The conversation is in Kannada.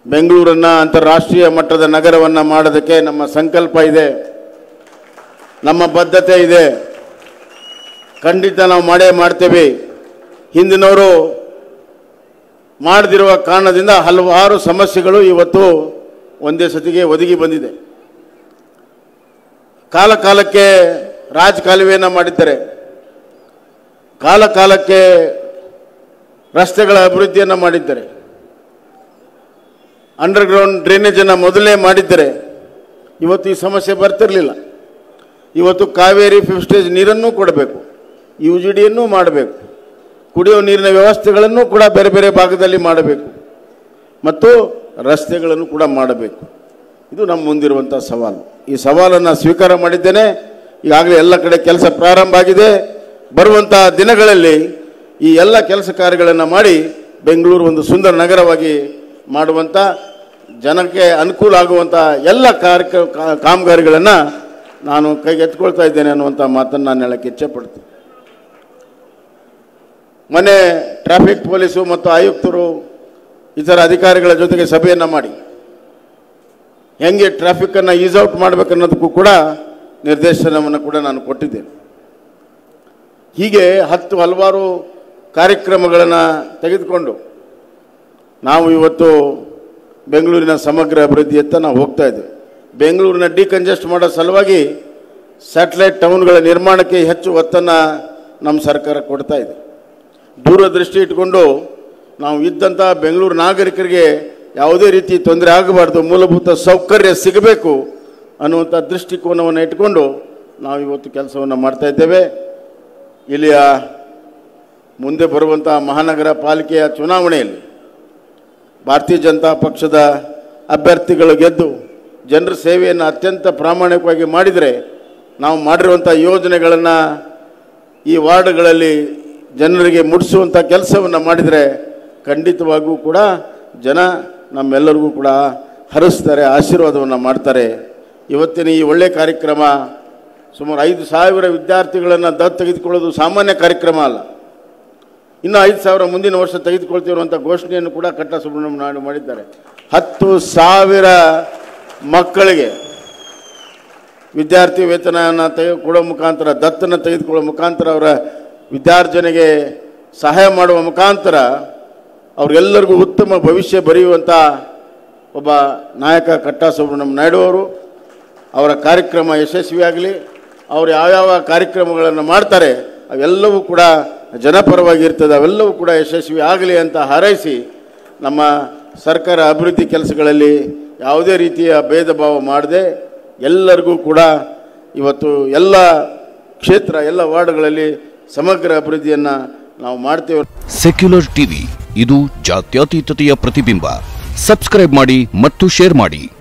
ಬೆಂಗಳೂರನ್ನು ಅಂತಾರಾಷ್ಟ್ರೀಯ ಮಟ್ಟದ ನಗರವನ್ನು ಮಾಡೋದಕ್ಕೆ ನಮ್ಮ ಸಂಕಲ್ಪ ಇದೆ ನಮ್ಮ ಬದ್ಧತೆ ಇದೆ ಖಂಡಿತ ನಾವು ಮಾಡೇ ಮಾಡ್ತೇವೆ ಹಿಂದಿನವರು ಮಾಡದಿರುವ ಕಾರಣದಿಂದ ಹಲವಾರು ಸಮಸ್ಯೆಗಳು ಇವತ್ತು ಒಂದೇ ಸತಿಗೆ ಒದಗಿ ಬಂದಿದೆ ಕಾಲ ಕಾಲಕ್ಕೆ ರಾಜಕಾಲುವೆಯನ್ನು ಮಾಡಿದ್ದಾರೆ ಕಾಲ ಕಾಲಕ್ಕೆ ರಸ್ತೆಗಳ ಅಭಿವೃದ್ಧಿಯನ್ನು ಮಾಡಿದ್ದಾರೆ ಅಂಡರ್ಗ್ರೌಂಡ್ ಡ್ರೈನೇಜನ್ನು ಮೊದಲೇ ಮಾಡಿದ್ದರೆ ಇವತ್ತು ಈ ಸಮಸ್ಯೆ ಬರ್ತಿರಲಿಲ್ಲ ಇವತ್ತು ಕಾವೇರಿ ಫಿಫ್ತ್ ಸ್ಟೇಜ್ ನೀರನ್ನು ಕೊಡಬೇಕು ಯು ಜಿ ಡಿಯನ್ನು ಮಾಡಬೇಕು ಕುಡಿಯುವ ನೀರಿನ ವ್ಯವಸ್ಥೆಗಳನ್ನು ಕೂಡ ಬೇರೆ ಬೇರೆ ಭಾಗದಲ್ಲಿ ಮಾಡಬೇಕು ಮತ್ತು ರಸ್ತೆಗಳನ್ನು ಕೂಡ ಮಾಡಬೇಕು ಇದು ನಮ್ಮ ಮುಂದಿರುವಂಥ ಸವಾಲು ಈ ಸವಾಲನ್ನು ಸ್ವೀಕಾರ ಮಾಡಿದ್ದೇನೆ ಈಗಾಗಲೇ ಎಲ್ಲ ಕಡೆ ಕೆಲಸ ಪ್ರಾರಂಭ ಆಗಿದೆ ಬರುವಂಥ ದಿನಗಳಲ್ಲಿ ಈ ಎಲ್ಲ ಕೆಲಸ ಕಾರ್ಯಗಳನ್ನು ಮಾಡಿ ಬೆಂಗಳೂರು ಒಂದು ಸುಂದರ ನಗರವಾಗಿ ಮಾಡುವಂಥ ಜನಕ್ಕೆ ಅನುಕೂಲ ಆಗುವಂಥ ಎಲ್ಲ ಕಾರ್ಯ ಕಾಮಗಾರಿಗಳನ್ನು ನಾನು ಕೈಗೆತ್ಕೊಳ್ತಾ ಇದ್ದೇನೆ ಅನ್ನುವಂಥ ಮಾತನ್ನು ನಾನು ಹೇಳಕ್ಕೆ ಇಚ್ಛೆಪಡ್ತೀನಿ ಮೊನ್ನೆ ಟ್ರಾಫಿಕ್ ಪೊಲೀಸು ಮತ್ತು ಆಯುಕ್ತರು ಇತರ ಅಧಿಕಾರಿಗಳ ಜೊತೆಗೆ ಸಭೆಯನ್ನು ಮಾಡಿ ಹೆಂಗೆ ಟ್ರಾಫಿಕ್ಕನ್ನು ಈಸ್ ಔಟ್ ಮಾಡಬೇಕನ್ನೋದಕ್ಕೂ ಕೂಡ ನಿರ್ದೇಶನವನ್ನು ಕೂಡ ನಾನು ಕೊಟ್ಟಿದ್ದೇನೆ ಹೀಗೆ ಹತ್ತು ಹಲವಾರು ಕಾರ್ಯಕ್ರಮಗಳನ್ನು ತೆಗೆದುಕೊಂಡು ನಾವು ಇವತ್ತು ಬೆಂಗಳೂರಿನ ಸಮಗ್ರ ಅಭಿವೃದ್ಧಿಯತ್ತ ನಾವು ಹೋಗ್ತಾ ಇದ್ದೇವೆ ಬೆಂಗಳೂರಿನ ಡಿಕಂಜೆಸ್ಟ್ ಮಾಡೋ ಸಲುವಾಗಿ ಸ್ಯಾಟಲೈಟ್ ಟೌನ್ಗಳ ನಿರ್ಮಾಣಕ್ಕೆ ಹೆಚ್ಚು ಒತ್ತನ್ನು ನಮ್ಮ ಸರ್ಕಾರ ಕೊಡ್ತಾ ಇದೆ ದೂರದೃಷ್ಟಿ ಇಟ್ಕೊಂಡು ನಾವು ಇದ್ದಂಥ ಬೆಂಗಳೂರು ನಾಗರಿಕರಿಗೆ ಯಾವುದೇ ರೀತಿ ತೊಂದರೆ ಆಗಬಾರ್ದು ಮೂಲಭೂತ ಸೌಕರ್ಯ ಸಿಗಬೇಕು ಅನ್ನುವಂಥ ದೃಷ್ಟಿಕೋನವನ್ನು ಇಟ್ಕೊಂಡು ನಾವು ಇವತ್ತು ಕೆಲಸವನ್ನು ಮಾಡ್ತಾ ಇದ್ದೇವೆ ಇಲ್ಲಿಯ ಮುಂದೆ ಬರುವಂಥ ಮಹಾನಗರ ಪಾಲಿಕೆಯ ಚುನಾವಣೆಯಲ್ಲಿ ಭಾರತೀಯ ಜನತಾ ಪಕ್ಷದ ಅಭ್ಯರ್ಥಿಗಳು ಗೆದ್ದು ಜನರ ಸೇವೆಯನ್ನು ಅತ್ಯಂತ ಪ್ರಾಮಾಣಿಕವಾಗಿ ಮಾಡಿದರೆ ನಾವು ಮಾಡಿರುವಂಥ ಯೋಜನೆಗಳನ್ನು ಈ ವಾರ್ಡ್ಗಳಲ್ಲಿ ಜನರಿಗೆ ಮುಟ್ಟಿಸುವಂಥ ಕೆಲಸವನ್ನು ಮಾಡಿದರೆ ಖಂಡಿತವಾಗೂ ಕೂಡ ಜನ ನಮ್ಮೆಲ್ಲರಿಗೂ ಕೂಡ ಹರಿಸ್ತಾರೆ ಆಶೀರ್ವಾದವನ್ನು ಮಾಡ್ತಾರೆ ಇವತ್ತಿನ ಈ ಒಳ್ಳೆಯ ಕಾರ್ಯಕ್ರಮ ಸುಮಾರು ಐದು ಸಾವಿರ ವಿದ್ಯಾರ್ಥಿಗಳನ್ನು ದತ್ತು ತೆಗೆದುಕೊಳ್ಳೋದು ಸಾಮಾನ್ಯ ಕಾರ್ಯಕ್ರಮ ಅಲ್ಲ ಇನ್ನು ಐದು ಸಾವಿರ ಮುಂದಿನ ವರ್ಷ ತೆಗೆದುಕೊಳ್ತಿರುವಂಥ ಘೋಷಣೆಯನ್ನು ಕೂಡ ಕಟ್ಟ ಸುಬ್ರಹ್ಮಣ್ಯ ನಾಯ್ಡು ಮಾಡಿದ್ದಾರೆ ಹತ್ತು ಸಾವಿರ ಮಕ್ಕಳಿಗೆ ವಿದ್ಯಾರ್ಥಿ ವೇತನವನ್ನು ತೆಗೆ ಕೊಡೋ ಮುಖಾಂತರ ದತ್ತನ್ನು ತೆಗೆದುಕೊಳ್ಳೋ ಮುಖಾಂತರ ಅವರ ವಿದ್ಯಾರ್ಜನೆಗೆ ಸಹಾಯ ಮಾಡುವ ಮುಖಾಂತರ ಅವ್ರಿಗೆಲ್ಲರಿಗೂ ಉತ್ತಮ ಭವಿಷ್ಯ ಬರೆಯುವಂಥ ಒಬ್ಬ ನಾಯಕ ಕಟ್ಟ ಸುಬ್ರಹ್ಮಣ್ಯ ನಾಯ್ಡು ಅವರು ಅವರ ಕಾರ್ಯಕ್ರಮ ಯಶಸ್ವಿಯಾಗಲಿ ಅವರು ಯಾವ್ಯಾವ ಕಾರ್ಯಕ್ರಮಗಳನ್ನು ಮಾಡ್ತಾರೆ ಅವೆಲ್ಲವೂ ಕೂಡ ಜನಪರವಾಗಿರ್ತದೆ ಅವೆಲ್ಲವೂ ಕೂಡ ಯಶಸ್ವಿ ಆಗಲಿ ಅಂತ ಹಾರೈಸಿ ನಮ್ಮ ಸರ್ಕಾರ ಅಭಿವೃದ್ಧಿ ಕೆಲಸಗಳಲ್ಲಿ ಯಾವುದೇ ರೀತಿಯ ಭೇದ ಭಾವ ಮಾಡದೆ ಎಲ್ಲರಿಗೂ ಕೂಡ ಇವತ್ತು ಎಲ್ಲ ಕ್ಷೇತ್ರ ಎಲ್ಲ ವಾರ್ಡ್ಗಳಲ್ಲಿ ಸಮಗ್ರ ಅಭಿವೃದ್ಧಿಯನ್ನು ನಾವು ಮಾಡ್ತೇವೆ ಸೆಕ್ಯುಲರ್ ಟಿವಿ ಇದು ಜಾತ್ಯತೀತತೆಯ ಪ್ರತಿಬಿಂಬ ಸಬ್ಸ್ಕ್ರೈಬ್ ಮಾಡಿ ಮತ್ತು ಶೇರ್ ಮಾಡಿ